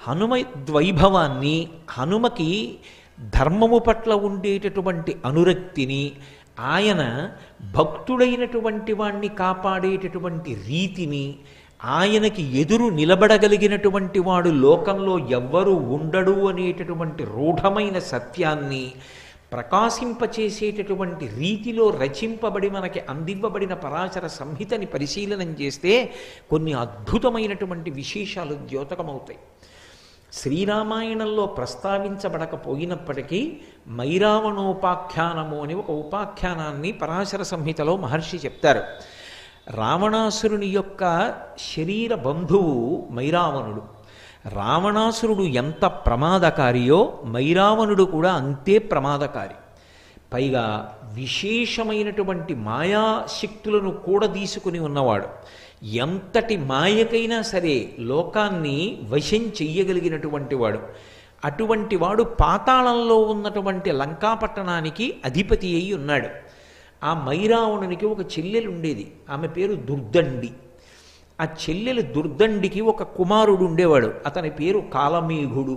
హనుమ ద్వైభవాన్ని హనుమకి ధర్మము పట్ల ఉండేటటువంటి అనురక్తిని ఆయన భక్తుడైనటువంటి వాణ్ణి కాపాడేటటువంటి రీతిని ఆయనకి ఎదురు నిలబడగలిగినటువంటి వాడు లోకంలో ఎవ్వరూ ఉండడు అనేటటువంటి రూఢమైన సత్యాన్ని ప్రకాశింపచేసేటటువంటి రీతిలో రచింపబడి మనకి అందివ్వబడిన పరాశర సంహితని పరిశీలనం చేస్తే కొన్ని అద్భుతమైనటువంటి విశేషాలు ద్యోతకమవుతాయి శ్రీరామాయణంలో ప్రస్తావించబడకపోయినప్పటికీ మైరావణోపాఖ్యానము అని ఒక ఉపాఖ్యానాన్ని పరాశర సంహితలో మహర్షి చెప్తారు రావణాసురుని యొక్క శరీర బంధువు మైరావణుడు రావణాసురుడు ఎంత ప్రమాదకారియో మైరావణుడు కూడా అంతే ప్రమాదకారి పైగా విశేషమైనటువంటి మాయాశక్తులను కూడా తీసుకుని ఉన్నవాడు ఎంతటి మాయకైనా సరే లోకాన్ని వశం చెయ్యగలిగినటువంటి వాడు అటువంటి వాడు పాతాళంలో ఉన్నటువంటి లంకాపట్టణానికి అధిపతి అయి ఉన్నాడు ఆ మైరావణునికి ఒక చెల్లెలు ఉండేది ఆమె పేరు దుర్దండి ఆ చెల్లెలు దుర్దండికి ఒక కుమారుడు ఉండేవాడు అతని పేరు కాలమేఘుడు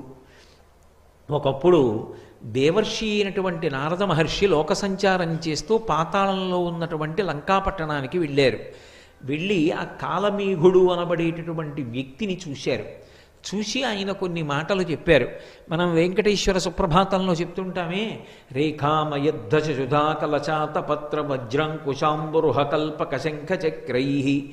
ఒకప్పుడు దేవర్షి అయినటువంటి నారద మహర్షి లోక సంచారం చేస్తూ పాతాళంలో ఉన్నటువంటి లంకాపట్టణానికి వెళ్ళారు వెళ్ళి ఆ కాలమేఘుడు అనబడేటటువంటి వ్యక్తిని చూశారు చూసి ఆయన కొన్ని మాటలు చెప్పారు మనం వెంకటేశ్వర సుప్రభాతంలో చెప్తుంటామే రేఖామయద్ధ సుధాకలచాత పత్ర వజ్రాంకుశాంబురుహ కల్పక శంఖ చక్రై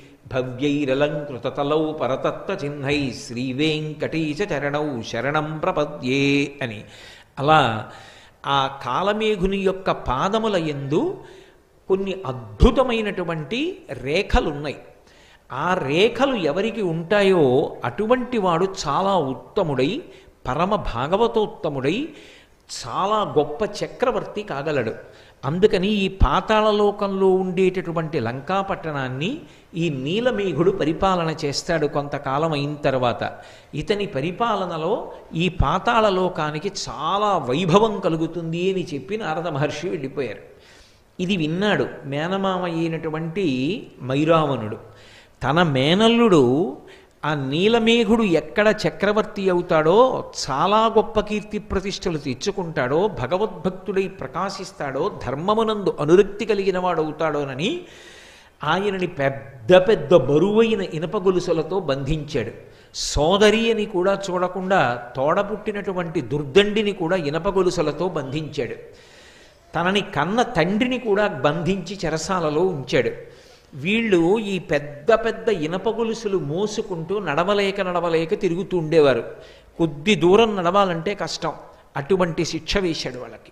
భవ్యైరలంకృతతలౌ పరతత్వ చిహ్నై శ్రీవేంకటేశ చరణౌ శరణం ప్రపద్యే అని అలా ఆ కాలమేఘుని యొక్క పాదముల ఎందు కొన్ని అద్భుతమైనటువంటి రేఖలున్నాయి ఆ రేఖలు ఎవరికి ఉంటాయో అటువంటి వాడు చాలా ఉత్తముడై పరమ భాగవతోత్తముడై చాలా గొప్ప చక్రవర్తి కాగలడు అందుకని ఈ పాతాళలోకంలో ఉండేటటువంటి లంకాపట్టణాన్ని ఈ నీలమేఘుడు పరిపాలన చేస్తాడు కొంతకాలం అయిన తర్వాత ఇతని పరిపాలనలో ఈ పాతాళలోకానికి చాలా వైభవం కలుగుతుంది అని చెప్పి నారద మహర్షి వెళ్ళిపోయారు ఇది విన్నాడు మేనమామ అయినటువంటి మైరావణుడు తన మేనల్లుడు ఆ నీలమేఘుడు ఎక్కడ చక్రవర్తి అవుతాడో చాలా గొప్ప కీర్తి ప్రతిష్టలు తెచ్చుకుంటాడో భగవద్భక్తుడై ప్రకాశిస్తాడో ధర్మమునందు అనురక్తి కలిగిన వాడవుతాడోనని ఆయనని పెద్ద పెద్ద బరువైన ఇనప గొలుసులతో బంధించాడు సోదరి అని కూడా చూడకుండా తోడపుట్టినటువంటి దుర్దండిని కూడా ఇనప గొలుసులతో బంధించాడు తనని కన్న తండ్రిని కూడా బంధించి చెరసాలలో ఉంచాడు వీళ్ళు ఈ పెద్ద పెద్ద ఇనప గొలుసులు మోసుకుంటూ నడవలేక నడవలేక తిరుగుతూ ఉండేవారు కొద్ది దూరం నడవాలంటే కష్టం అటువంటి శిక్ష వేశాడు వాళ్ళకి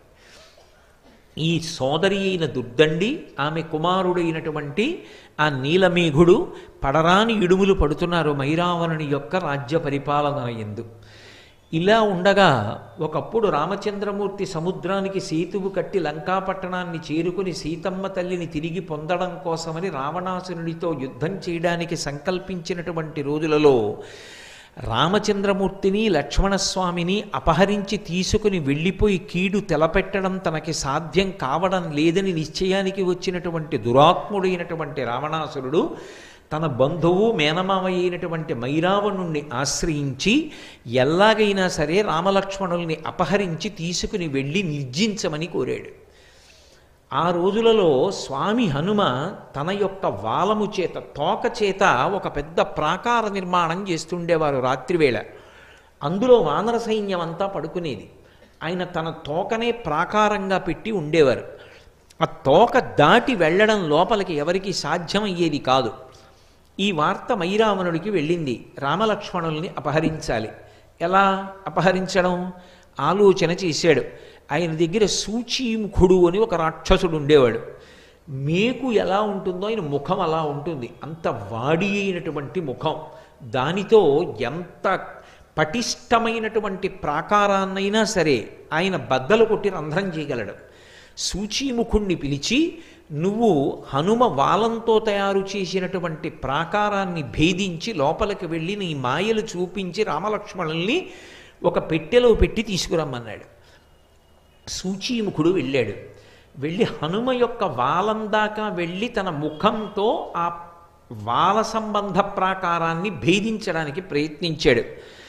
ఈ సోదరి అయిన దుర్దండి ఆమె కుమారుడైనటువంటి ఆ నీలమేఘుడు పడరాని ఇడుములు పడుతున్నారు మైరావణుని యొక్క రాజ్య పరిపాలన ఎందు ఇలా ఉండగా ఒకప్పుడు రామచంద్రమూర్తి సముద్రానికి సేతువు కట్టి లంకాపట్టణాన్ని చేరుకుని సీతమ్మ తల్లిని తిరిగి పొందడం కోసమని రావణాసురుడితో యుద్ధం చేయడానికి సంకల్పించినటువంటి రోజులలో రామచంద్రమూర్తిని లక్ష్మణస్వామిని అపహరించి తీసుకుని వెళ్ళిపోయి కీడు తెలపెట్టడం తనకి సాధ్యం కావడం లేదని నిశ్చయానికి వచ్చినటువంటి దురాత్ముడైనటువంటి రావణాసురుడు తన బంధువు మేనమామ అయినటువంటి మైరావణుణ్ణి ఆశ్రయించి ఎలాగైనా సరే రామలక్ష్మణుల్ని అపహరించి తీసుకుని వెళ్ళి నిర్జించమని కోరాడు ఆ రోజులలో స్వామి హనుమ తన యొక్క వాలము చేత తోక చేత ఒక పెద్ద ప్రాకార నిర్మాణం చేస్తుండేవారు రాత్రివేళ అందులో వానర సైన్యం అంతా పడుకునేది ఆయన తన తోకనే ప్రాకారంగా పెట్టి ఉండేవారు ఆ తోక దాటి వెళ్ళడం లోపలికి ఎవరికి సాధ్యమయ్యేది కాదు ఈ వార్త మైరావణుడికి వెళ్ళింది రామలక్ష్మణుల్ని అపహరించాలి ఎలా అపహరించడం ఆలోచన చేశాడు ఆయన దగ్గర సూచీముఖుడు అని ఒక రాక్షసుడు ఉండేవాడు మేకు ఎలా ఉంటుందో ఆయన ముఖం అలా ఉంటుంది అంత వాడి అయినటువంటి ముఖం దానితో ఎంత పటిష్టమైనటువంటి ప్రాకారాన్నైనా సరే ఆయన బద్దలు కొట్టి రంధ్రం చేయగలడు సూచీముఖుణ్ణి పిలిచి నువ్వు హనుమ వాలంతో తయారు చేసినటువంటి ప్రాకారాన్ని భేదించి లోపలికి వెళ్ళి నీ మాయలు చూపించి రామలక్ష్మణుల్ని ఒక పెట్టెలో పెట్టి తీసుకురమ్మన్నాడు సూచీముఖుడు వెళ్ళాడు వెళ్ళి హనుమ యొక్క వాలం దాకా వెళ్ళి తన ముఖంతో ఆ వాల సంబంధ ప్రాకారాన్ని భేదించడానికి ప్రయత్నించాడు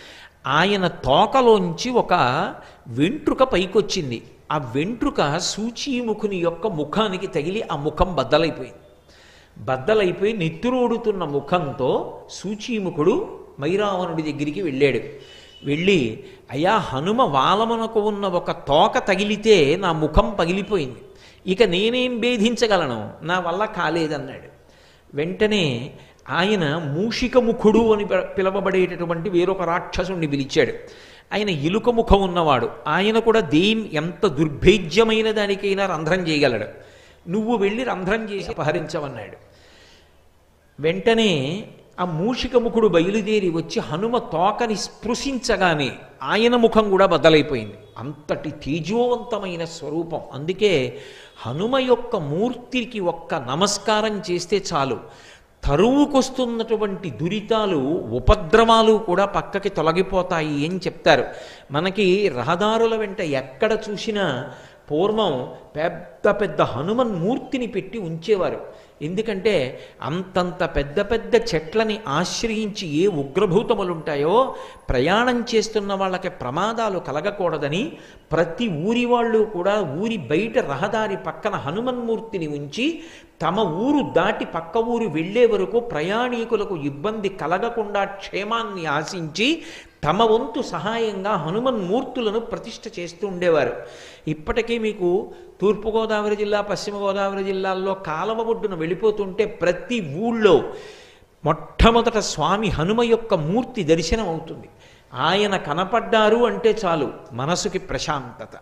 ఆయన తోకలోంచి ఒక వెంట్రుక పైకొచ్చింది ఆ వెంట్రుక సూచీముఖుని యొక్క ముఖానికి తగిలి ఆ ముఖం బద్దలైపోయింది బద్దలైపోయి నెత్తురోడుతున్న ముఖంతో సూచీముఖుడు మైరావణుడి దగ్గరికి వెళ్ళాడు వెళ్ళి అయా హనుమ వాలమునకు ఉన్న ఒక తోక తగిలితే నా ముఖం పగిలిపోయింది ఇక నేనేం భేదించగలను నా వల్ల కాలేదన్నాడు వెంటనే ఆయన మూషికముఖుడు అని పిల- పిలవబడేటటువంటి వేరొక రాక్షసుణ్ణి పిలిచాడు ఆయన ఎలుక ముఖం ఉన్నవాడు ఆయన కూడా దేని ఎంత దుర్భేద్యమైన దానికైనా రంధ్రం చేయగలడు నువ్వు వెళ్ళి రంధ్రం చేసి అపహరించవన్నాడు వెంటనే ఆ మూషికముఖుడు బయలుదేరి వచ్చి హనుమ తోకని స్పృశించగానే ఆయన ముఖం కూడా బద్దలైపోయింది అంతటి తేజోవంతమైన స్వరూపం అందుకే హనుమ యొక్క మూర్తికి ఒక్క నమస్కారం చేస్తే చాలు తరువుకొస్తున్నటువంటి దురితాలు ఉపద్రవాలు కూడా పక్కకి తొలగిపోతాయి అని చెప్తారు మనకి రహదారుల వెంట ఎక్కడ చూసినా పూర్వం పెద్ద పెద్ద హనుమన్ మూర్తిని పెట్టి ఉంచేవారు ఎందుకంటే అంతంత పెద్ద పెద్ద చెట్లని ఆశ్రయించి ఏ ఉగ్రభూతములు ఉంటాయో ప్రయాణం చేస్తున్న వాళ్ళకి ప్రమాదాలు కలగకూడదని ప్రతి ఊరి వాళ్ళు కూడా ఊరి బయట రహదారి పక్కన హనుమన్మూర్తిని ఉంచి తమ ఊరు దాటి పక్క ఊరు వెళ్ళే వరకు ప్రయాణికులకు ఇబ్బంది కలగకుండా క్షేమాన్ని ఆశించి తమ వంతు సహాయంగా హనుమన్మూర్తులను ప్రతిష్ఠ చేస్తూ ఉండేవారు ఇప్పటికీ మీకు తూర్పుగోదావరి జిల్లా పశ్చిమ గోదావరి జిల్లాల్లో కాలవ ఒడ్డున వెళ్ళిపోతుంటే ప్రతి ఊళ్ళో మొట్టమొదట స్వామి హనుమ యొక్క మూర్తి దర్శనం అవుతుంది ఆయన కనపడ్డారు అంటే చాలు మనసుకి ప్రశాంతత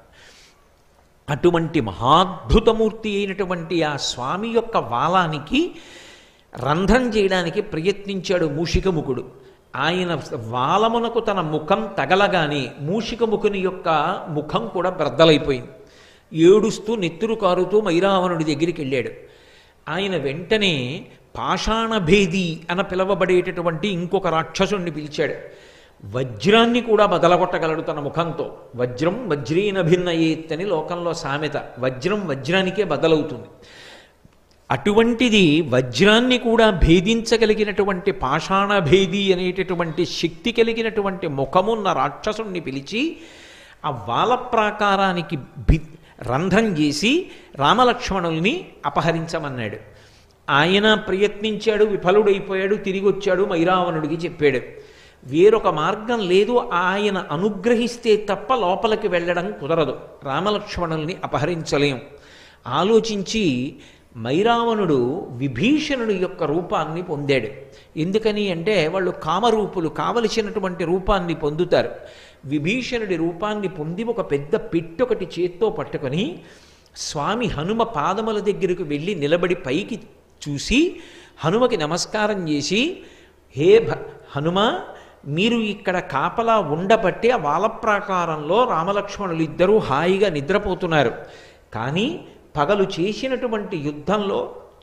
అటువంటి మహాద్భుతమూర్తి అయినటువంటి ఆ స్వామి యొక్క వాలానికి రంధ్రం చేయడానికి ప్రయత్నించాడు మూషికముఖుడు ఆయన వాలమునకు తన ముఖం తగలగానే మూషికముఖుని యొక్క ముఖం కూడా బ్రద్దలైపోయింది ఏడుస్తూ నెత్తురు కారుతూ మైరావణుడి దగ్గరికి వెళ్ళాడు ఆయన వెంటనే పాషాణభేది అన పిలవబడేటటువంటి ఇంకొక రాక్షసుణ్ణి పిలిచాడు వజ్రాన్ని కూడా బదలగొట్టగలడు తన ముఖంతో వజ్రం వజ్రీన భిన్నయేత్ అని లోకంలో సామెత వజ్రం వజ్రానికే బదలవుతుంది అటువంటిది వజ్రాన్ని కూడా భేదించగలిగినటువంటి పాషాణభేది అనేటటువంటి శక్తి కలిగినటువంటి ముఖమున్న రాక్షసుణ్ణి పిలిచి ఆ వాల ప్రాకారానికి భి రంధ్రం చేసి రామలక్ష్మణుల్ని అపహరించమన్నాడు ఆయన ప్రయత్నించాడు విఫలుడైపోయాడు తిరిగి వచ్చాడు మైరావణుడికి చెప్పాడు వేరొక మార్గం లేదు ఆయన అనుగ్రహిస్తే తప్ప లోపలికి వెళ్ళడం కుదరదు రామలక్ష్మణుల్ని అపహరించలేం ఆలోచించి మైరావణుడు విభీషణుడి యొక్క రూపాన్ని పొందాడు ఎందుకని అంటే వాళ్ళు కామరూపులు కావలసినటువంటి రూపాన్ని పొందుతారు విభీషణుడి రూపాన్ని పొంది ఒక పెద్ద పెట్టొకటి చేత్తో పట్టుకొని స్వామి హనుమ పాదముల దగ్గరకు వెళ్ళి నిలబడి పైకి చూసి హనుమకి నమస్కారం చేసి హే భ హనుమ మీరు ఇక్కడ కాపలా ఉండబట్టి ఆ వాలప్రాకారంలో రామలక్ష్మణులు ఇద్దరూ హాయిగా నిద్రపోతున్నారు కానీ పగలు చేసినటువంటి యుద్ధంలో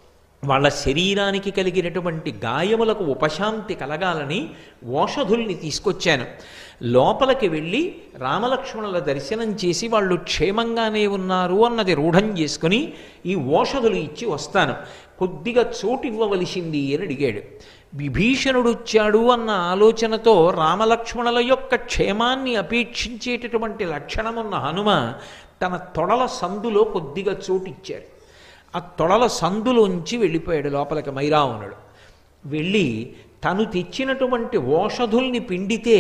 వాళ్ళ శరీరానికి కలిగినటువంటి గాయములకు ఉపశాంతి కలగాలని ఓషధుల్ని తీసుకొచ్చాను లోపలికి వెళ్ళి రామలక్ష్మణుల దర్శనం చేసి వాళ్ళు క్షేమంగానే ఉన్నారు అన్నది రూఢం చేసుకుని ఈ ఓషధులు ఇచ్చి వస్తాను కొద్దిగా చోటు ఇవ్వవలసింది అని అడిగాడు విభీషణుడు వచ్చాడు అన్న ఆలోచనతో రామలక్ష్మణుల యొక్క క్షేమాన్ని అపేక్షించేటటువంటి లక్షణమున్న హనుమ తన తొడల సందులో కొద్దిగా చోటు ఇచ్చారు ఆ తొడల సందులోంచి వెళ్ళిపోయాడు లోపలికి మైరావణుడు వెళ్ళి తను తెచ్చినటువంటి ఓషధుల్ని పిండితే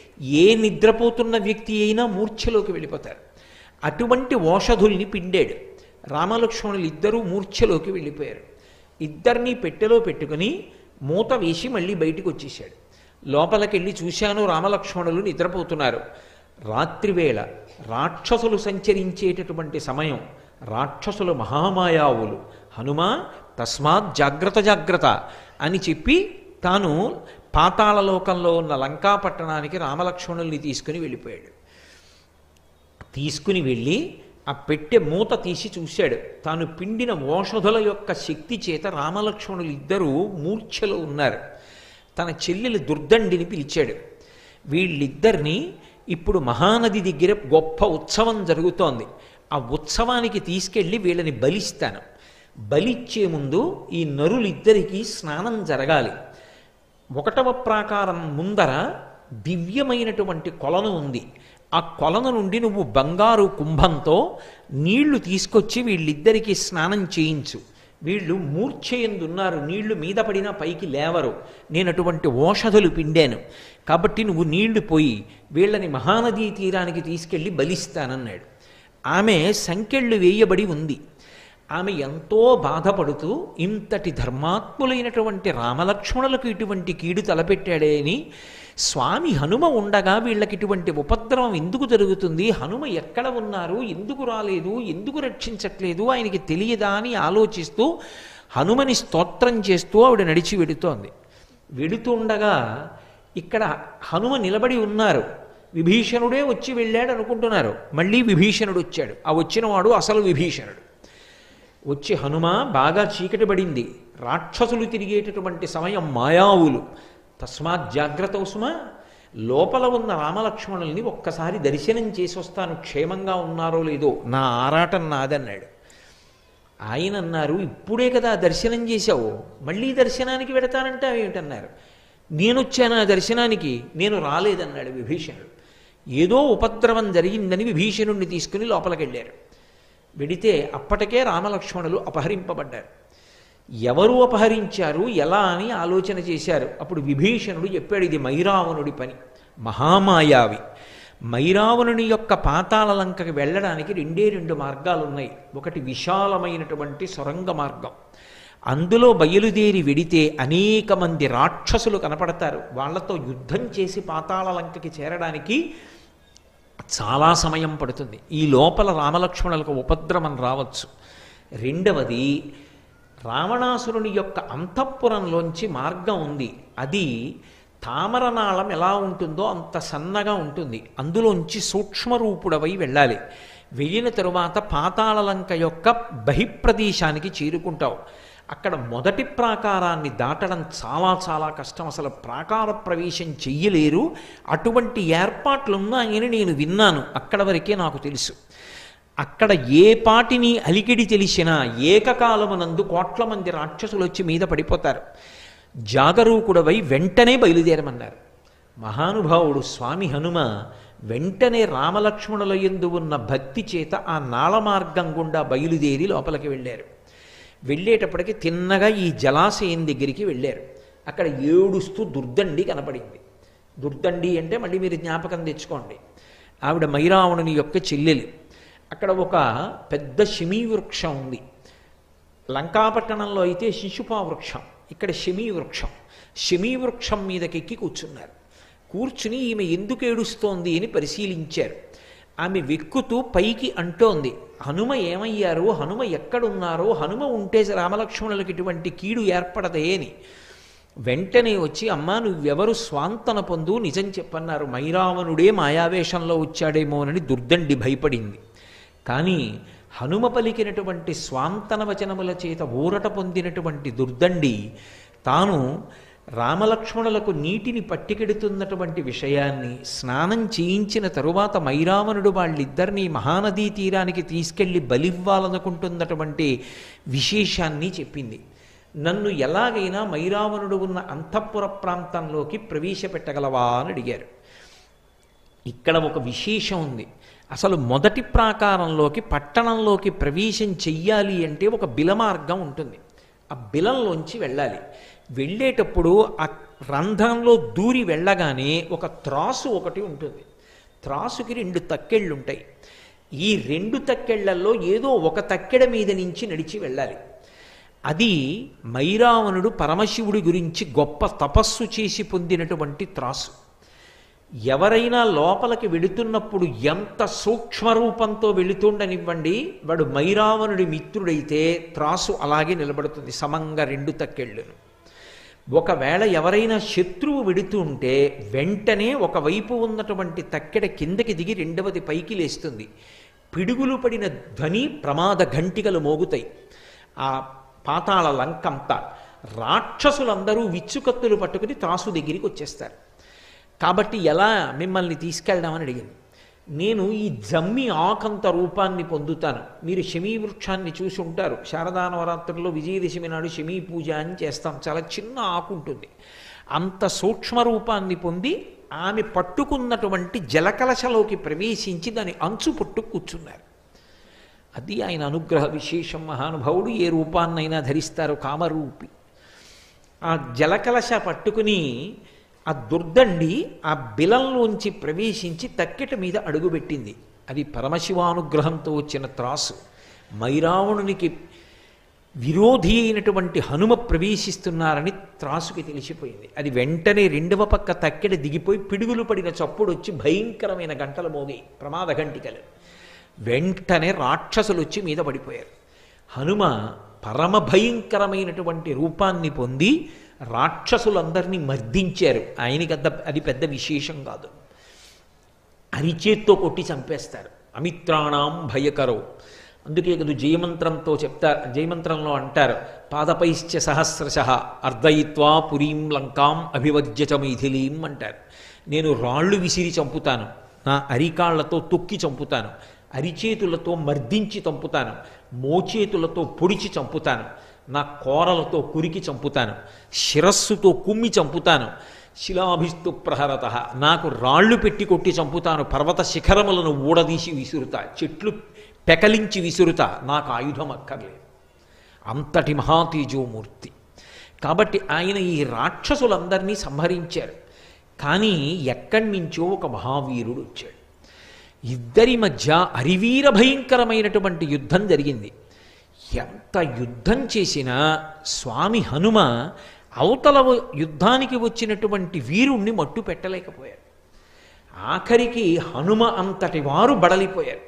ఏ నిద్రపోతున్న వ్యక్తి అయినా మూర్ఛలోకి వెళ్ళిపోతారు అటువంటి ఓషధుల్ని పిండాడు రామలక్ష్మణులు ఇద్దరూ మూర్ఛలోకి వెళ్ళిపోయారు ఇద్దరిని పెట్టెలో పెట్టుకుని మూత వేసి మళ్ళీ బయటికి వచ్చేసాడు లోపలికి వెళ్ళి చూశాను రామలక్ష్మణులు నిద్రపోతున్నారు రాత్రివేళ రాక్షసులు సంచరించేటటువంటి సమయం రాక్షసులు మహామాయావులు హనుమ తస్మాత్ జాగ్రత్త జాగ్రత్త అని చెప్పి తాను పాతాళలోకంలో ఉన్న లంకా పట్టణానికి రామలక్ష్మణుల్ని తీసుకుని వెళ్ళిపోయాడు తీసుకుని వెళ్ళి ఆ పెట్టె మూత తీసి చూశాడు తాను పిండిన ఓషధుల యొక్క శక్తి చేత రామలక్ష్మణులు ఇద్దరూ మూర్ఛలో ఉన్నారు తన చెల్లెలు దుర్దండిని పిలిచాడు వీళ్ళిద్దరినీ ఇప్పుడు మహానది దగ్గర గొప్ప ఉత్సవం జరుగుతోంది ఆ ఉత్సవానికి తీసుకెళ్ళి వీళ్ళని బలిస్తాను బలిచ్చే ముందు ఈ నరులిద్దరికీ స్నానం జరగాలి ఒకటవ ప్రాకారం ముందర దివ్యమైనటువంటి కొలను ఉంది ఆ కొలను నుండి నువ్వు బంగారు కుంభంతో నీళ్లు తీసుకొచ్చి వీళ్ళిద్దరికీ స్నానం చేయించు వీళ్ళు మూర్ఛయందున్నారు నీళ్లు మీద పడినా పైకి లేవరు నేను అటువంటి ఓషధులు పిండాను కాబట్టి నువ్వు నీళ్లు పోయి వీళ్ళని మహానదీ తీరానికి తీసుకెళ్ళి బలిస్తానన్నాడు ఆమె సంకెళ్ళు వేయబడి ఉంది ఆమె ఎంతో బాధపడుతూ ఇంతటి ధర్మాత్ములైనటువంటి రామలక్ష్మణులకు ఇటువంటి కీడు తలపెట్టాడే అని స్వామి హనుమ ఉండగా వీళ్ళకి ఇటువంటి ఉపద్రవం ఎందుకు జరుగుతుంది హనుమ ఎక్కడ ఉన్నారు ఎందుకు రాలేదు ఎందుకు రక్షించట్లేదు ఆయనకి తెలియదా అని ఆలోచిస్తూ హనుమని స్తోత్రం చేస్తూ ఆవిడ నడిచి వెడుతోంది వెడుతుండగా ఇక్కడ హనుమ నిలబడి ఉన్నారు విభీషణుడే వచ్చి వెళ్ళాడు అనుకుంటున్నారు మళ్ళీ విభీషణుడు వచ్చాడు ఆ వచ్చినవాడు అసలు విభీషణుడు వచ్చి హనుమ బాగా చీకటి పడింది రాక్షసులు తిరిగేటటువంటి సమయం మాయావులు తస్మాత్ జాగ్రత్త ఉసుమ లోపల ఉన్న రామలక్ష్మణుల్ని ఒక్కసారి దర్శనం చేసి వస్తాను క్షేమంగా ఉన్నారో లేదో నా ఆరాటం నాదన్నాడు ఆయన అన్నారు ఇప్పుడే కదా దర్శనం చేశావు మళ్ళీ దర్శనానికి వెడతానంటే ఏమిటన్నారు నేను వచ్చాను ఆ దర్శనానికి నేను రాలేదన్నాడు విభీషణుడు ఏదో ఉపద్రవం జరిగిందని విభీషణుడిని తీసుకుని లోపలికి వెళ్ళారు వెడితే అప్పటికే రామలక్ష్మణులు అపహరింపబడ్డారు ఎవరు అపహరించారు ఎలా అని ఆలోచన చేశారు అప్పుడు విభీషణుడు చెప్పాడు ఇది మైరావణుడి పని మహామాయావి మైరావణుని యొక్క పాతాళ లంకకి వెళ్ళడానికి రెండే రెండు మార్గాలు ఉన్నాయి ఒకటి విశాలమైనటువంటి సొరంగ మార్గం అందులో బయలుదేరి వెడితే అనేక మంది రాక్షసులు కనపడతారు వాళ్ళతో యుద్ధం చేసి పాతాళ లంకకి చేరడానికి చాలా సమయం పడుతుంది ఈ లోపల రామలక్ష్మణులకు ఉపద్రవం రావచ్చు రెండవది రావణాసురుని యొక్క అంతఃపురంలోంచి మార్గం ఉంది అది తామరనాళం ఎలా ఉంటుందో అంత సన్నగా ఉంటుంది అందులోంచి సూక్ష్మరూపుడవై వెళ్ళాలి వెళ్ళిన తరువాత పాతాళలంక యొక్క బహిప్రదేశానికి చేరుకుంటావు అక్కడ మొదటి ప్రాకారాన్ని దాటడం చాలా చాలా కష్టం అసలు ప్రాకార ప్రవేశం చెయ్యలేరు అటువంటి ఏర్పాట్లున్నాయని నేను విన్నాను అక్కడ వరకే నాకు తెలుసు అక్కడ ఏ పాటిని అలికిడి తెలిసినా ఏకకాలమునందు కోట్ల మంది రాక్షసులు వచ్చి మీద పడిపోతారు జాగరూకుడవై వెంటనే బయలుదేరమన్నారు మహానుభావుడు స్వామి హనుమ వెంటనే రామలక్ష్మణుల ఎందు ఉన్న భక్తి చేత ఆ నాళ మార్గం గుండా బయలుదేరి లోపలికి వెళ్ళారు వెళ్ళేటప్పటికి తిన్నగా ఈ జలాశయం దగ్గరికి వెళ్ళారు అక్కడ ఏడుస్తూ దుర్దండి కనపడింది దుర్దండి అంటే మళ్ళీ మీరు జ్ఞాపకం తెచ్చుకోండి ఆవిడ మైరావణుని యొక్క చెల్లెలు అక్కడ ఒక పెద్ద శమీ వృక్షం ఉంది లంకాపట్టణంలో అయితే శిశుపా వృక్షం ఇక్కడ శమీ వృక్షం శమీ వృక్షం మీదకెక్కి కూర్చున్నారు కూర్చుని ఈమె ఎందుకు ఏడుస్తోంది అని పరిశీలించారు ఆమె వెక్కుతూ పైకి అంటోంది హనుమ ఏమయ్యారు హనుమ ఎక్కడున్నారో హనుమ ఉంటే రామలక్ష్మణులకు ఇటువంటి కీడు ఏర్పడదే అని వెంటనే వచ్చి అమ్మా నువ్వెవరు స్వాంతన పొందు నిజం చెప్పన్నారు మైరావణుడే మాయావేషంలో వచ్చాడేమోనని దుర్దండి భయపడింది కానీ హనుమ పలికినటువంటి స్వాంతన వచనముల చేత ఊరట పొందినటువంటి దుర్దండి తాను రామలక్ష్మణులకు నీటిని పట్టికెడుతున్నటువంటి విషయాన్ని స్నానం చేయించిన తరువాత మైరావణుడు వాళ్ళిద్దరినీ మహానదీ తీరానికి తీసుకెళ్లి బలివ్వాలనుకుంటున్నటువంటి విశేషాన్ని చెప్పింది నన్ను ఎలాగైనా మైరావణుడు ఉన్న అంతఃపుర ప్రాంతంలోకి ప్రవేశపెట్టగలవా అని అడిగారు ఇక్కడ ఒక విశేషం ఉంది అసలు మొదటి ప్రాకారంలోకి పట్టణంలోకి ప్రవేశం చెయ్యాలి అంటే ఒక బిలమార్గం ఉంటుంది ఆ బిలంలోంచి వెళ్ళాలి వెళ్ళేటప్పుడు ఆ రంధ్రంలో దూరి వెళ్ళగానే ఒక త్రాసు ఒకటి ఉంటుంది త్రాసుకి రెండు తక్కెళ్ళు ఉంటాయి ఈ రెండు తక్కెళ్లలో ఏదో ఒక తక్కెడ మీద నుంచి నడిచి వెళ్ళాలి అది మైరావణుడు పరమశివుడి గురించి గొప్ప తపస్సు చేసి పొందినటువంటి త్రాసు ఎవరైనా లోపలికి వెళుతున్నప్పుడు ఎంత సూక్ష్మరూపంతో వెళుతుండనివ్వండి వాడు మైరావణుడి మిత్రుడైతే త్రాసు అలాగే నిలబడుతుంది సమంగా రెండు తక్కెళ్ళును ఒకవేళ ఎవరైనా శత్రువు వెడుతూ ఉంటే వెంటనే ఒకవైపు ఉన్నటువంటి తక్కెడ కిందకి దిగి రెండవది పైకి లేస్తుంది పిడుగులు పడిన ధ్వని ప్రమాద ఘంటికలు మోగుతాయి ఆ పాతాళ లంకంతా రాక్షసులందరూ విచ్చుకత్తులు పట్టుకుని త్రాసు దగ్గరికి వచ్చేస్తారు కాబట్టి ఎలా మిమ్మల్ని తీసుకెళ్దామని అడిగింది నేను ఈ జమ్మి ఆకంత రూపాన్ని పొందుతాను మీరు శమీ వృక్షాన్ని చూసి ఉంటారు శారదా నవరాత్రుల్లో విజయదశమి నాడు శమీ పూజ అని చేస్తాం చాలా చిన్న ఆకు ఉంటుంది అంత సూక్ష్మ రూపాన్ని పొంది ఆమె పట్టుకున్నటువంటి జలకలశలోకి ప్రవేశించి దాని అంచు పట్టు కూర్చున్నారు అది ఆయన అనుగ్రహ విశేషం మహానుభావుడు ఏ రూపాన్నైనా ధరిస్తారు కామరూపి ఆ జలకలశ పట్టుకుని ఆ దుర్దండి ఆ బిలంలోంచి ప్రవేశించి తక్కెట మీద అడుగుపెట్టింది అది పరమశివానుగ్రహంతో వచ్చిన త్రాసు మైరావణునికి విరోధి అయినటువంటి హనుమ ప్రవేశిస్తున్నారని త్రాసుకి తెలిసిపోయింది అది వెంటనే రెండవ పక్క తక్కెడ దిగిపోయి పిడుగులు పడిన చప్పుడు వచ్చి భయంకరమైన గంటలు మోగి ప్రమాద గంటికలు వెంటనే రాక్షసులు వచ్చి మీద పడిపోయారు హనుమ పరమ భయంకరమైనటువంటి రూపాన్ని పొంది రాక్షసులందరినీ మర్దించారు ఆయనకి అద్ద అది పెద్ద విశేషం కాదు అరిచేత్తో కొట్టి చంపేస్తారు అమిత్రాణం భయకరో అందుకే కదా జయమంత్రంతో చెప్తారు జయమంత్రంలో అంటారు పాదపైశ్చ సహస్రశ అర్ధయిత్వా పురీం లంకాం అభివజ్యచ మైథిలీం అంటారు నేను రాళ్ళు విసిరి చంపుతాను నా అరికాళ్లతో తొక్కి చంపుతాను అరిచేతులతో మర్దించి చంపుతాను మోచేతులతో పొడిచి చంపుతాను నా కోరలతో కురికి చంపుతాను శిరస్సుతో కుమ్మి చంపుతాను శిలాభిస్తు ప్రహరత నాకు రాళ్ళు పెట్టి కొట్టి చంపుతాను పర్వత శిఖరములను ఊడదీసి విసురుతా చెట్లు పెకలించి విసురుతా నాకు ఆయుధం అక్కర్లేదు అంతటి మహాతేజోమూర్తి కాబట్టి ఆయన ఈ రాక్షసులందరినీ సంహరించారు కానీ ఎక్కడి నుంచో ఒక మహావీరుడు వచ్చాడు ఇద్దరి మధ్య అరివీర భయంకరమైనటువంటి యుద్ధం జరిగింది ఎంత యుద్ధం చేసినా స్వామి హనుమ అవతల యుద్ధానికి వచ్చినటువంటి వీరుణ్ణి మట్టు పెట్టలేకపోయారు ఆఖరికి హనుమ అంతటి వారు బడలిపోయారు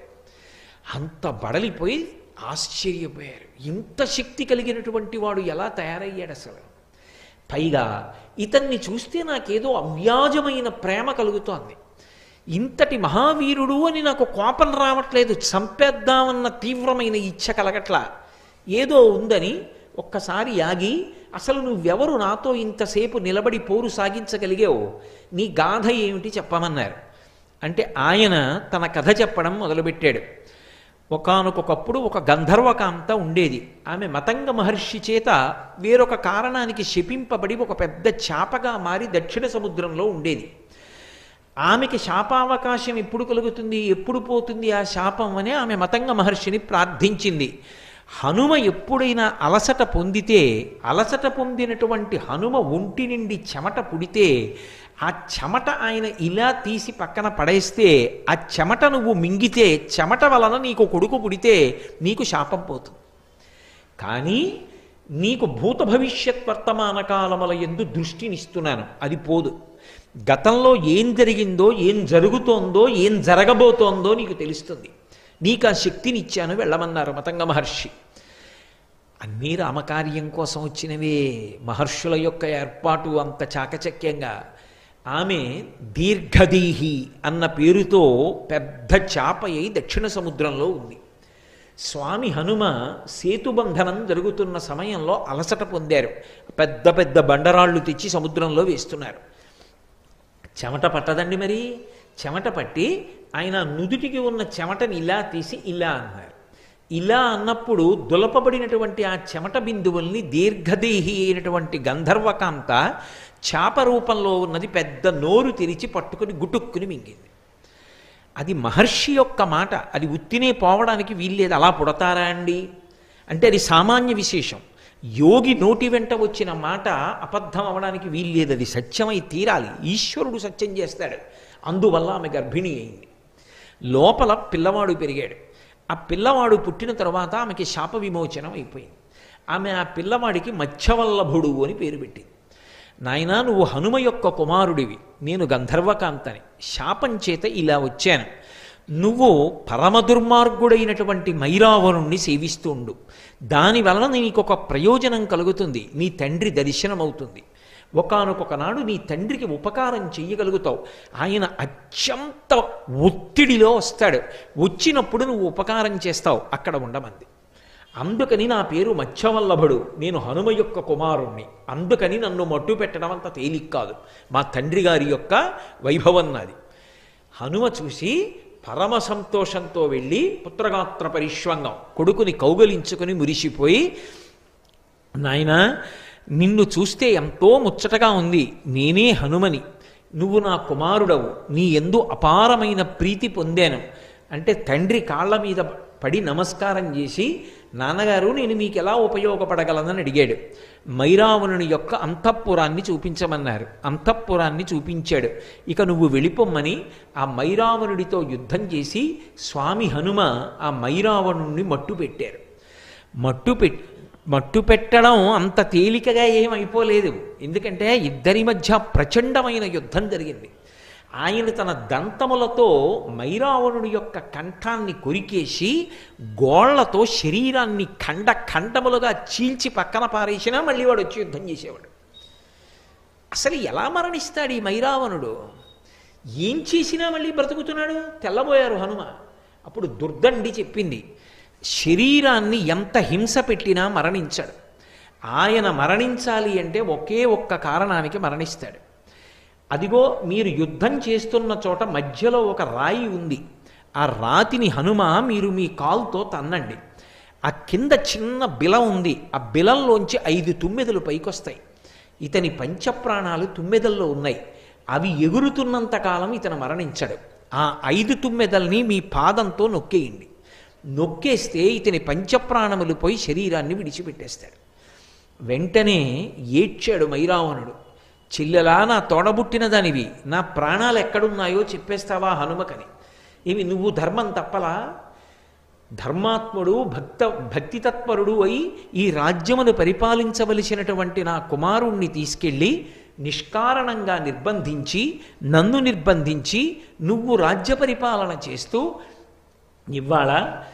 అంత బడలిపోయి ఆశ్చర్యపోయారు ఇంత శక్తి కలిగినటువంటి వాడు ఎలా తయారయ్యాడు అసలు పైగా ఇతన్ని చూస్తే నాకేదో అవ్యాజమైన ప్రేమ కలుగుతోంది ఇంతటి మహావీరుడు అని నాకు కోపం రావట్లేదు చంపేద్దామన్న తీవ్రమైన ఇచ్చ కలగట్లా ఏదో ఉందని ఒక్కసారి ఆగి అసలు నువ్వెవరు నాతో ఇంతసేపు నిలబడి పోరు సాగించగలిగావు నీ గాథ ఏమిటి చెప్పమన్నారు అంటే ఆయన తన కథ చెప్పడం మొదలుపెట్టాడు ఒకానొకప్పుడు ఒక గంధర్వకాంత ఉండేది ఆమె మతంగ మహర్షి చేత వేరొక కారణానికి శపింపబడి ఒక పెద్ద చాపగా మారి దక్షిణ సముద్రంలో ఉండేది ఆమెకి శాపావకాశం ఎప్పుడు కలుగుతుంది ఎప్పుడు పోతుంది ఆ శాపం అని ఆమె మతంగ మహర్షిని ప్రార్థించింది హనుమ ఎప్పుడైనా అలసట పొందితే అలసట పొందినటువంటి హనుమ ఒంటి నుండి చెమట పుడితే ఆ చెమట ఆయన ఇలా తీసి పక్కన పడేస్తే ఆ చెమట నువ్వు మింగితే చెమట వలన నీకు కొడుకు పుడితే నీకు శాపం పోతుంది కానీ నీకు భూత భవిష్యత్ వర్తమాన కాలముల ఎందు దృష్టినిస్తున్నాను అది పోదు గతంలో ఏం జరిగిందో ఏం జరుగుతోందో ఏం జరగబోతోందో నీకు తెలుస్తుంది నీకు ఆ శక్తిని ఇచ్చాను వెళ్ళమన్నారు మతంగ మహర్షి అన్నీ రామకార్యం కోసం వచ్చినవే మహర్షుల యొక్క ఏర్పాటు అంత చాకచక్యంగా ఆమె దీర్ఘదీహి అన్న పేరుతో పెద్ద చాప అయి దక్షిణ సముద్రంలో ఉంది స్వామి హనుమ సేతుబంధనం జరుగుతున్న సమయంలో అలసట పొందారు పెద్ద పెద్ద బండరాళ్ళు తెచ్చి సముద్రంలో వేస్తున్నారు చెమట పట్టదండి మరి చెమట పట్టి ఆయన నుదుటికి ఉన్న చెమటని ఇలా తీసి ఇలా అన్నారు ఇలా అన్నప్పుడు దులపబడినటువంటి ఆ చెమట బిందువుల్ని దీర్ఘదేహి అయినటువంటి గంధర్వకాంత చాప రూపంలో ఉన్నది పెద్ద నోరు తెరిచి పట్టుకుని గుటుక్కుని మింగింది అది మహర్షి యొక్క మాట అది ఉత్తినే పోవడానికి వీల్లేదు అలా పుడతారా అండి అంటే అది సామాన్య విశేషం యోగి నోటి వెంట వచ్చిన మాట అబద్ధం అవడానికి వీల్లేదు అది సత్యమై తీరాలి ఈశ్వరుడు సత్యం చేస్తాడు అందువల్ల ఆమె గర్భిణి అయింది లోపల పిల్లవాడు పెరిగాడు ఆ పిల్లవాడు పుట్టిన తర్వాత ఆమెకి శాప విమోచనం అయిపోయింది ఆమె ఆ పిల్లవాడికి మత్స్యవల్లభుడు అని పేరు పెట్టింది నాయనా నువ్వు హనుమ యొక్క కుమారుడివి నేను గంధర్వకాంతని శాపం చేత ఇలా వచ్చాను నువ్వు పరమ దుర్మార్గుడైనటువంటి మైరావరుణ్ణి సేవిస్తూ ఉండు దాని వలన నీకు ఒక ప్రయోజనం కలుగుతుంది నీ తండ్రి దర్శనమవుతుంది ఒకనొక నాడు నీ తండ్రికి ఉపకారం చెయ్యగలుగుతావు ఆయన అత్యంత ఒత్తిడిలో వస్తాడు వచ్చినప్పుడు నువ్వు ఉపకారం చేస్తావు అక్కడ ఉండమంది అందుకని నా పేరు మత్స్యవల్లభుడు నేను హనుమ యొక్క కుమారుణ్ణి అందుకని నన్ను మట్టు పెట్టడం అంత తేలిక కాదు మా తండ్రి గారి యొక్క వైభవం నాది హనుమ చూసి పరమ సంతోషంతో వెళ్ళి పుత్రగాత్ర పరిష్వంగం కొడుకుని కౌగలించుకుని మురిసిపోయి నాయనా నిన్ను చూస్తే ఎంతో ముచ్చటగా ఉంది నేనే హనుమని నువ్వు నా కుమారుడవు నీ ఎందు అపారమైన ప్రీతి పొందాను అంటే తండ్రి కాళ్ళ మీద పడి నమస్కారం చేసి నాన్నగారు నేను మీకు ఎలా ఉపయోగపడగలనని అడిగాడు మైరావణుని యొక్క అంతఃపురాన్ని చూపించమన్నారు అంతఃపురాన్ని చూపించాడు ఇక నువ్వు వెళ్ళిపోమ్మని ఆ మైరావణుడితో యుద్ధం చేసి స్వామి హనుమ ఆ మైరావణుణ్ణి మట్టు పెట్టారు మట్టు పెట్ మట్టు పెట్టడం అంత తేలికగా ఏమైపోలేదు ఎందుకంటే ఇద్దరి మధ్య ప్రచండమైన యుద్ధం జరిగింది ఆయన తన దంతములతో మైరావణుడి యొక్క కంఠాన్ని కొరికేసి గోళ్లతో శరీరాన్ని ఖండ ఖండములుగా చీల్చి పక్కన పారేసినా మళ్ళీ వాడు వచ్చి యుద్ధం చేసేవాడు అసలు ఎలా మరణిస్తాడు ఈ మైరావణుడు ఏం చేసినా మళ్ళీ బ్రతుకుతున్నాడు తెల్లబోయారు హనుమ అప్పుడు దుర్దండి చెప్పింది శరీరాన్ని ఎంత హింస పెట్టినా మరణించాడు ఆయన మరణించాలి అంటే ఒకే ఒక్క కారణానికి మరణిస్తాడు అదిగో మీరు యుద్ధం చేస్తున్న చోట మధ్యలో ఒక రాయి ఉంది ఆ రాతిని హనుమ మీరు మీ కాల్తో తన్నండి ఆ కింద చిన్న బిల ఉంది ఆ బిలంలోంచి ఐదు తుమ్మెదలు పైకొస్తాయి ఇతని పంచప్రాణాలు తుమ్మెదల్లో ఉన్నాయి అవి ఎగురుతున్నంత కాలం ఇతను మరణించడు ఆ ఐదు తుమ్మెదల్ని మీ పాదంతో నొక్కేయండి నొక్కేస్తే ఇతని పంచప్రాణములు పోయి శరీరాన్ని విడిచిపెట్టేస్తాడు వెంటనే ఏడ్చాడు మైరావణుడు చెల్లెలా నా తోడబుట్టిన దానివి నా ప్రాణాలు ఎక్కడున్నాయో చెప్పేస్తావా హనుమకని ఇవి నువ్వు ధర్మం తప్పలా ధర్మాత్ముడు భక్త భక్తితత్పరుడు అయి ఈ రాజ్యమును పరిపాలించవలసినటువంటి నా కుమారుణ్ణి తీసుకెళ్ళి నిష్కారణంగా నిర్బంధించి నన్ను నిర్బంధించి నువ్వు రాజ్య పరిపాలన చేస్తూ ఇవాళ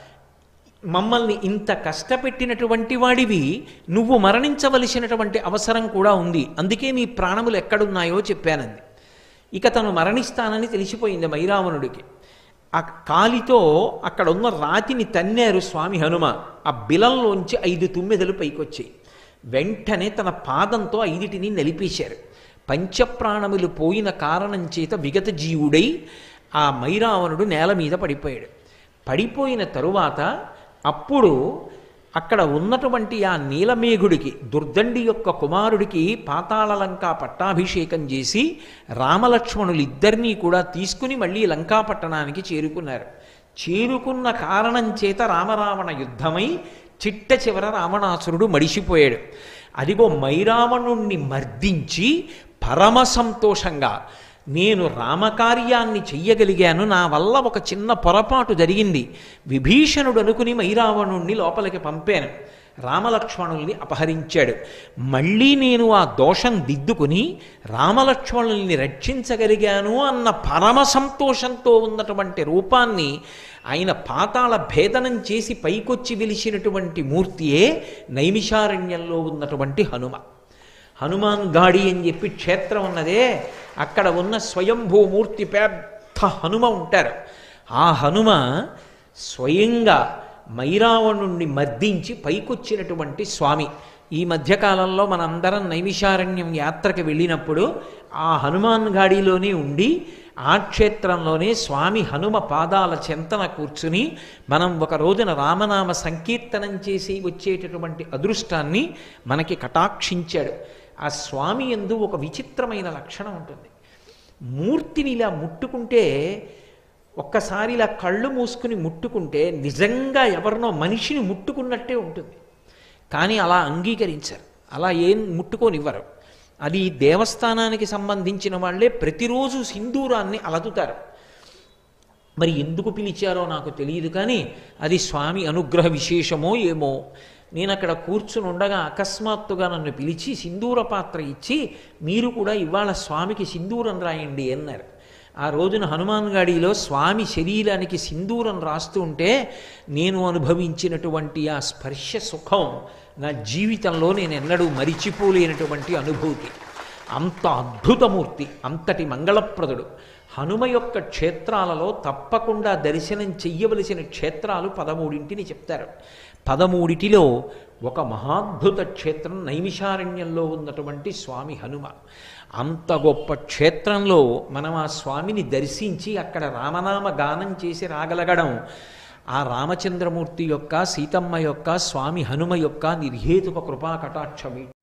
మమ్మల్ని ఇంత కష్టపెట్టినటువంటి వాడివి నువ్వు మరణించవలసినటువంటి అవసరం కూడా ఉంది అందుకే నీ ప్రాణములు ఎక్కడున్నాయో చెప్పానంది ఇక తను మరణిస్తానని తెలిసిపోయింది మైరావణుడికి ఆ కాలితో అక్కడ ఉన్న రాతిని తన్నారు స్వామి హనుమ ఆ బిలంలోంచి ఐదు తుమ్మెదలు పైకొచ్చాయి వెంటనే తన పాదంతో ఐదిటిని నలిపేశారు పంచప్రాణములు పోయిన కారణం చేత విగత జీవుడై ఆ మైరావణుడు నేల మీద పడిపోయాడు పడిపోయిన తరువాత అప్పుడు అక్కడ ఉన్నటువంటి ఆ నీలమేఘుడికి దుర్దండి యొక్క కుమారుడికి పాతాళలంక పట్టాభిషేకం చేసి రామలక్ష్మణులిద్దరినీ కూడా తీసుకుని మళ్ళీ లంకాపట్టణానికి చేరుకున్నారు చేరుకున్న కారణం చేత రామరావణ యుద్ధమై చిట్ట చివర రావణాసురుడు మడిసిపోయాడు అదిగో మైరావణుణ్ణి మర్దించి పరమ సంతోషంగా నేను రామకార్యాన్ని చెయ్యగలిగాను నా వల్ల ఒక చిన్న పొరపాటు జరిగింది విభీషణుడు అనుకుని మైరావణుణ్ణి లోపలికి పంపాను రామలక్ష్మణుల్ని అపహరించాడు మళ్ళీ నేను ఆ దోషం దిద్దుకుని రామలక్ష్మణుల్ని రక్షించగలిగాను అన్న పరమ సంతోషంతో ఉన్నటువంటి రూపాన్ని ఆయన పాతాళ భేదనం చేసి పైకొచ్చి వెలిసినటువంటి మూర్తియే నైమిషారణ్యంలో ఉన్నటువంటి హనుమ హనుమాన్ గాడి అని చెప్పి క్షేత్రం ఉన్నదే అక్కడ ఉన్న స్వయంభూమూర్తి పెద్ద హనుమ ఉంటారు ఆ హనుమ స్వయంగా మైరావణుణ్ణి మర్దించి పైకొచ్చినటువంటి స్వామి ఈ మధ్యకాలంలో మనందరం నైమిషారణ్యం యాత్రకు వెళ్ళినప్పుడు ఆ హనుమాన్ గాడిలోనే ఉండి ఆ క్షేత్రంలోనే స్వామి హనుమ పాదాల చెంతన కూర్చుని మనం ఒక రోజున రామనామ సంకీర్తనం చేసి వచ్చేటటువంటి అదృష్టాన్ని మనకి కటాక్షించాడు ఆ స్వామి ఎందు ఒక విచిత్రమైన లక్షణం ఉంటుంది మూర్తిని ఇలా ముట్టుకుంటే ఒక్కసారి ఇలా కళ్ళు మూసుకుని ముట్టుకుంటే నిజంగా ఎవరినో మనిషిని ముట్టుకున్నట్టే ఉంటుంది కానీ అలా అంగీకరించారు అలా ఏం ముట్టుకోనివ్వరు అది దేవస్థానానికి సంబంధించిన వాళ్ళే ప్రతిరోజు సింధూరాన్ని అలదుతారు మరి ఎందుకు పిలిచారో నాకు తెలియదు కానీ అది స్వామి అనుగ్రహ విశేషమో ఏమో నేను అక్కడ కూర్చుని ఉండగా అకస్మాత్తుగా నన్ను పిలిచి సింధూర పాత్ర ఇచ్చి మీరు కూడా ఇవాళ స్వామికి సింధూరం రాయండి అన్నారు ఆ రోజున హనుమాన్ గాడిలో స్వామి శరీరానికి సింధూరం రాస్తూ ఉంటే నేను అనుభవించినటువంటి ఆ స్పర్శ సుఖం నా జీవితంలో నేను ఎన్నడూ మరిచిపోలేనటువంటి అనుభూతి అంత అద్భుతమూర్తి అంతటి మంగళప్రదుడు హనుమ యొక్క క్షేత్రాలలో తప్పకుండా దర్శనం చెయ్యవలసిన క్షేత్రాలు పదమూడింటిని చెప్తారు పదమూడిటిలో ఒక మహాద్భుత క్షేత్రం నైమిషారణ్యంలో ఉన్నటువంటి స్వామి హనుమ అంత గొప్ప క్షేత్రంలో మనం ఆ స్వామిని దర్శించి అక్కడ రామనామ గానం చేసి రాగలగడం ఆ రామచంద్రమూర్తి యొక్క సీతమ్మ యొక్క స్వామి హనుమ యొక్క నిర్హేతుక కృపా కటాక్షమి